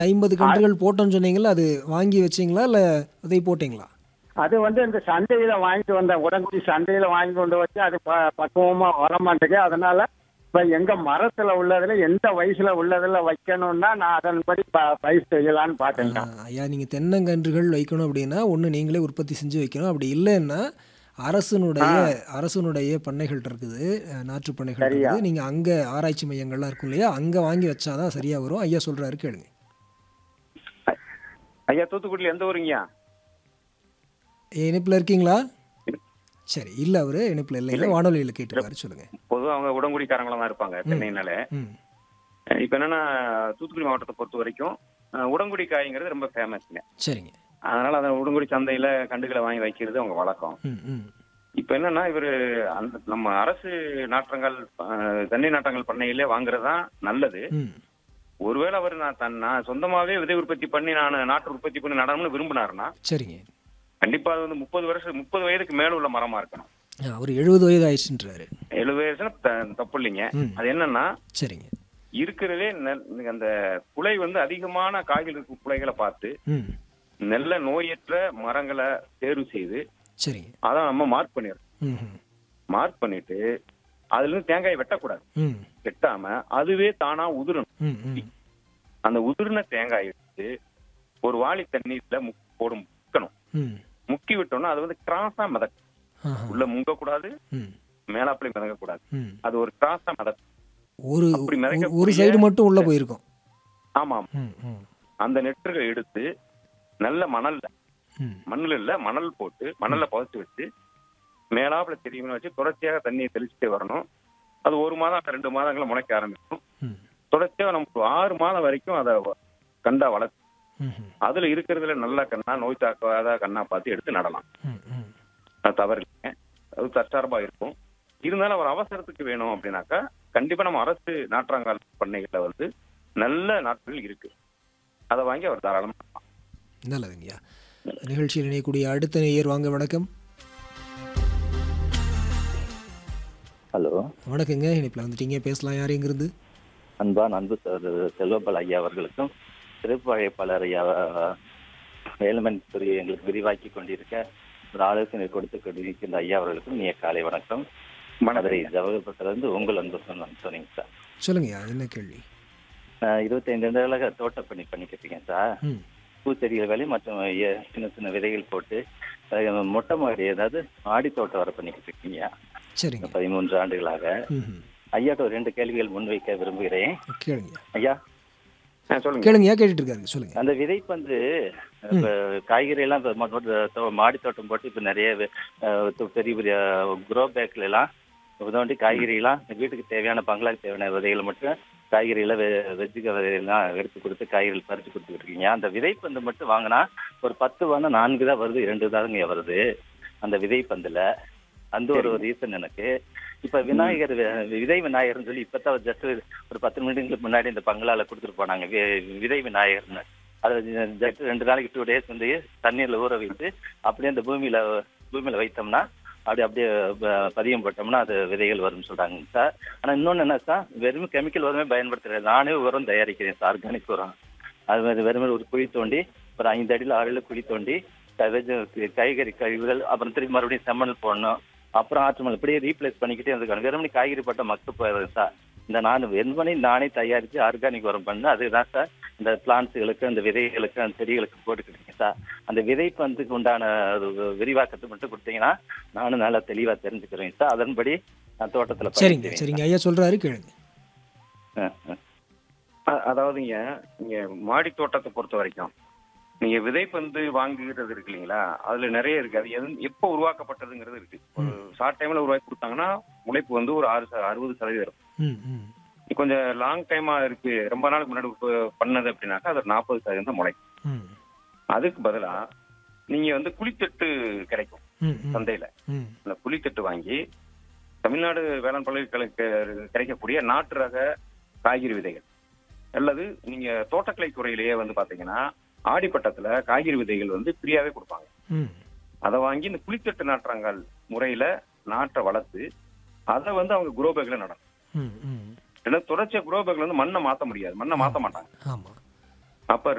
50 கன்றுகள் போட்டோம்னு சொன்னீங்கல்ல, அது வாங்கி வச்சீங்களா? இல்ல விதை போட்டீங்களா? அது வந்து இந்த சந்தையில வாங்கிட்டு வந்தேன் உடங்குடி சந்தையில வாங்கி கொண்டு வச்சு அது ப- பக்குவமா வர மாட்டேங்குது அதனால இப்ப எங்க மரத்துல உள்ளதுல எந்த வயசுல உள்ளதுல வைக்கணும்னா நான் அதன்படி ப- பயிர் செய்யலான்னு ஆ, பாத்தேங்க ஐயா நீங்க தென்னங்கன்றுகள் வைக்கணும் அப்படின்னா, ஒண்ணு நீங்களே உற்பத்தி செஞ்சு வைக்கணும். அப்படி இல்லைன்னா, அரசுனுடைய அரசுனுடைய பண்ணைகள் இருக்குது. அ, நாற்று பண்ணைகள் சரியா. இருக்குது. நீங்க அங்க ஆராய்ச்சி மையங்கள்லாம் இருக்கும் இல்லையா? அங்க வாங்கி வச்சாதான் சரியா வரும். ஐயா சொல்றாரு கேளுங்க. ஐயா தூத்துக்குடியில எந்த ஊருங்கய்யா இணைப்புல இருக்கீங்களா? சரி. இல்ல அவரு இணைப்புல இல்லைங்க. வானொலியில கேட்டுருக்காரு. சொல்லுங்க. பொதுவா அவங்க உடங்குடிக்காரங்களா தான் இருப்பாங்க சென்னைனால ம். இப்ப என்னன்னா தூத்துக்குடி மாவட்டத்தை பொறுத்த வரைக்கும் அஹ், உடங்குடி காய்ங்கிறது ரொம்ப ஃபேமஸ்ங்க சரிங்க. அதனால அந்த உடங்குடி சந்தையில கண்டுகளை வாங்கி வைக்கிறது அவங்க வழக்கம் ம், ம். இப்ப என்னன்னா இவரு அந்த நம்ம அரசு நாற்றங்கள் அஹ், தென்னை நாற்றங்கள் பண்ணையிலே வாங்குறது தான் நல்லது ம். ஒருவேளை அவர் நான் தன் நான் சொந்தமாவே விதை உற்பத்தி பண்ணி நான் நாற்று உற்பத்தி பண்ணி நடணும்னு விரும்பினாருன்னா சரிங்க. கண்டிப்பா அது வந்து முப்பது வருஷம் முப்பது வயதுக்கு மேல உள்ள மரமா இருக்கணும் ஆ, அவர் 70 வயது ஆயிடுச்சுன்றாரு. எழுபது வயசுல த- தப்பு இல்லைங்க ம். அது என்னன்னா சரிங்க. இருக்கிறதே நெல்- அந்த குலை வந்து அதிகமான காய்கள் இருக்கும் குலைகளை பார்த்து ம். நல்ல நோயற்ற மரங்களை தேர்வு செய்து சரிங்க. அதை நம்ம மார்க் பண்ணிடுறோம் ம், ம். மார்க் பண்ணிட்டு அதுல இருந்து தேங்காயை வெட்டக்கூடாது ம். வெட்டாம அதுவே தானா உதிரணும் ம், ம். அந்த உதிர்ன தேங்காய் எடுத்து ஒரு வாளி தண்ணீர்ல முக்- போடும் முக்கணும் ம். முக்கி விட்டோம்னா அது வந்து கிராஸா மிதக்கும் ஆஹா. உள்ள முங்க கூடாது ம். மேலாப்பிளை மிதக்க கூடாது ம். அது ஒரு கிராஸா மிதக்கும் ஒரு அப்படி ஒரு- மிதக்கக்கூடிய- ஒரு சைடு மட்டும் உள்ள போயிருக்கும். ஆமா ம், ம். அந்த நெற்றுகளை எடுத்து நல்ல மணல்ல ம். மண்ணுல இல்ல மணல் போட்டு மணல்ல புதைச்சு வச்சு மேலாப்புல தெரியும்னு வச்சு தொடர்ச்சியாக தண்ணியை தெளிச்சுட்டே வரணும் அது ஒரு மாதம் ரெண்டு மாதங்களை முளைக்க ஆரம்பிக்கும் ம். தொடர்ச்சியாக நமக்கு ஆறு மாதம் வரைக்கும் அதை வ- கண்டா வளர்த்து ம், ம். அதுல இருக்கிறதுல நல்ல கண்ணா நோய் தாக்காத கண்ணா பார்த்து எடுத்து நடலாம் ம், ம். அது தவறு இல்லைங்க அது தற்சார்பா இருக்கும் இருந்தாலும் ஒரு அவசரத்துக்கு வேணும் அப்படின்னாக்கா கண்டிப்பா நம்ம அரசு நாற்றாங்கால் பண்ணைகள்ல வந்து நல்ல நாட்கள் இருக்கு அதை வாங்கி அவர் தாராளமா பண்ணலாம். நல்லதுங்கய்யா. நிகழ்ச்சியில் இணையக்கூடிய அடுத்த நேயர் வாங்க வணக்கம். ஹலோ வணக்கங்க. இணைப்பில் வந்துட்டீங்க. பேசலாம் யார் எங்கிருந்து? அன்பான் அன்பு சார் செல்வபால் ஐயா அவர்களுக்கும் சிறப்பு அழைப்பாளர் ஐயா வேலுமன் துறையை எங்களுக்கு விரிவாக்கி கொண்டிருக்க ஒரு ஆலோசனை கொடுத்து கொண்டிருக்கின்ற ஐயா அவர்களுக்கும் நீ காலை வணக்கம் மதுரை ஜவஹர்புரத்திலிருந்து உங்கள் அன்பு சொன்ன சொன்னீங்க சார் சொல்லுங்கய்யா. என்ன கேள்வி? நான் இருபத்தைந்து ஆண்டுகளாக தோட்டப்பணி பண்ணிக்கிட்டு இருக்கேன் சார் ம். பூச்செடிகள் வேலை மற்றும் எ- சின்ன சின்ன விதைகள் போட்டு அஹ், மொட்டை மாடி அதாவது மாடி தோட்டம் வர பண்ணிக்கிட்டு இருக்கீங்க சரிங்க. பதிமூன்று ஆண்டுகளாக ம், ம். ஐயாட்ட ஒரு ரெண்டு கேள்விகள் முன்வைக்க விரும்புகிறேன் கேளுங்கய்யா. ஐயா ஆ, சொல்லுங்க கேளுங்கய்யா. கேட்டுட்டு இருக்காரு. சொல்லுங்க. அந்த விதைப்பந்து இப்ப காய்கறி எல்லாம் இப்ப மொ- மொ- தோ- மாடி தோட்டம் போட்டு இப்ப நிறைய வி- அஹ் து- பெரிய பெரிய குரோ பேக்ல எல்லாம் உதவண்டி காய்கறி எல்லாம் வீட்டுக்கு தேவையான பங்களாக்கு தேவையான விதைகளை மட்டும் காய்கறி எல்லாம் வெ- வெஜ்ஜுக விதையெல்லாம் எடுத்து கொடுத்து காய்கறிகள் பறிச்சு கொடுத்துக்கிட்டு இருக்கீங்க அந்த விதைப்பந்து மட்டும் வாங்கினா ஒரு பத்து வாங்க நான்கு தான் வருது இரண்டு தாங்க வருது அந்த விதைப்பந்துல அந்த ஒரு ரீசன் எனக்கு இப்ப விநாயகர் வி- விதை விநாயகர்னு சொல்லி இப்பதான் ஜஸ்ட் ஒரு பத்து நிமிடங்களுக்கு முன்னாடி இந்த பங்களால கொடுத்துட்டு போனாங்க வி- விதை விநாயகர்னு அது ஜஸ்ட் ரெண்டு நாளைக்கு டூ டேஸ் வந்து தண்ணீர்ல ஊற வைத்து அப்படியே அந்த பூமியில பூமியில வைத்தோம்னா அப்படி அப்படியே ப- பதியம் போட்டோம்னா அது விதைகள் வரும்னு சொல்றாங்க சார் ஆனா இன்னொன்னு என்ன சார் வெறும் கெமிக்கல் உரமே பயன்படுத்துறேன் நானே உரம் தயாரிக்கிறேன் சார் ஆர்கானிக் உரம் அது மாதிரி வெறும் ஒரு குழி தோண்டி ஒரு ஐந்து அடியில் ஆறு அடியில் குழி தோண்டி வெஜ் காய்கறி கழிவுகள் அப்புறம் திருப்பி மறுபடியும் செம்மணல் போடணும் அப்புறம் ஆற்று மணல் இப்படியே ரீப்ளேஸ் பண்ணிக்கிட்டே இருந்துக்கணும் வெறுமனே காய்கறி போட்ட மக்கு போயிடுது சார் இந்த நான் வெண்மணி நானே தயாரித்து ஆர்கானிக் உரம் பண்ணு அதுதான் சார் இந்த பிளான்ட்ஸுகளுக்கு அந்த விதைகளுக்கு அந்த செடிகளுக்கு போட்டுக்கிட்டு இருக்கேன் சார் அந்த விதை பந்துக்கு உண்டான ஒரு விரிவாக்கத்தை மட்டும் கொடுத்தீங்கன்னா நானும் நல்லா தெளிவா தெரிஞ்சுக்கிறேன் சார் அதன்படி நான் தோட்டத்துல சரிங்க. பண்ணிக்கிறேன் சரிங்க. ஐயா சொல்றாரு. கேளுங்க. சார். ஆ, ஆ. அ- அதாவதுங்க நீங்க மாடி தோட்டத்தை பொறுத்த வரைக்கும் நீங்க விதைப்பந்து வாங்குகிறது இருக்கு இல்லைங்களா அதுல நிறைய இருக்கு அது எது எப்போ உருவாக்கப்பட்டதுங்கிறது இருக்கு ஒரு ஷார்ட் டைம்ல உருவாக்கி கொடுத்தாங்கன்னா முளைப்பு வந்து ஒரு ஆறு ச- அறுபது சதவீதம் ம், ம். கொஞ்சம் லாங் டைமா இருக்கு ரொம்ப நாளுக்கு முன்னாடி உப்பு- பண்ணது அப்படின்னாக்கா அது நாற்பது சதவீதம் தான் முளைக்கும் ம். அதுக்கு பதிலா நீங்க வந்து குழித்தட்டு கிடைக்கும் ம், ம். சந்தையில ம். அந்த குழித்தட்டு வாங்கி தமிழ்நாடு வேளாண் பல்கலைக்கழக கிடைக்கக்கூடிய நாட்டு ரக காய்கறி விதைகள் அல்லது நீங்க தோட்டக்கலை துறையிலேயே வந்து பாத்தீங்கன்னா ஆடிப்பட்டத்துல காய்கறி விதைகள் வந்து ஃப்ரீயாவே கொடுப்பாங்க ம். அதை வாங்கி இந்த குளித்தட்டு நாற்றாங்கால் முறையில நாட்டை வளர்த்து அதை வந்து அவங்க குரோ பேக்ல நடணும் ம், ம். ஏன்னா தொடர்ச்சியா குரோ பேக்ல வந்து மண்ணை மாத்த முடியாது மண்ணை மாத்த மாட்டாங்க ஆமா அப்ப